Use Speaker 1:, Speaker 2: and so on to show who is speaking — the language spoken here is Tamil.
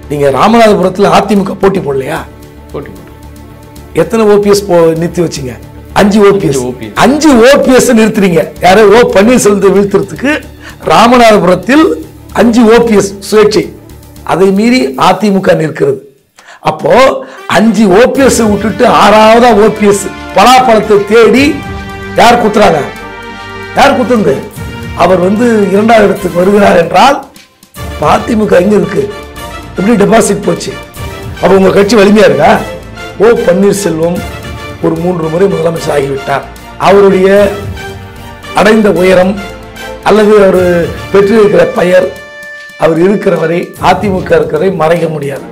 Speaker 1: நீங்க ராமநாதபுரத்தில் அதிமுக போட்டி போடலையா
Speaker 2: போட்டி போட்டு
Speaker 1: எத்தனை ஓபிஎஸ் போ நிறுத்தி வச்சீங்க அஞ்சு ஓபிஎஸ்
Speaker 2: OPS.
Speaker 1: அஞ்சு ஓபிஎஸ் நிறுத்துறீங்க யாரோ ஓ பன்னீர்செல்வத்தை வீழ்த்துறதுக்கு ராமநாதபுரத்தில் அஞ்சு ஓபிஎஸ் சுயேட்சை அதை மீறி அதிமுக நிற்கிறது அப்போ அஞ்சு ஓபிஎஸ் விட்டுட்டு ஆறாவதா ஓபிஎஸ் பலாப்பழத்தை தேடி யார் குத்துறாங்க யார் குத்துந்து அவர் வந்து இரண்டாவது இடத்துக்கு வருகிறார் என்றால் இப்ப அதிமுக எங்க இருக்கு எப்படி டெபாசிட் போச்சு அப்ப உங்க கட்சி வலிமையா இருக்கா ஓ பன்னீர்செல்வம் ஒரு மூன்று முறை முதலமைச்சர் ஆகிவிட்டார் அவருடைய அடைந்த உயரம் அல்லது அவர் பெற்றிருக்கிற பெயர் அவர் இருக்கிற வரை அதிமுக இருக்கிறதை மறைக்க முடியாது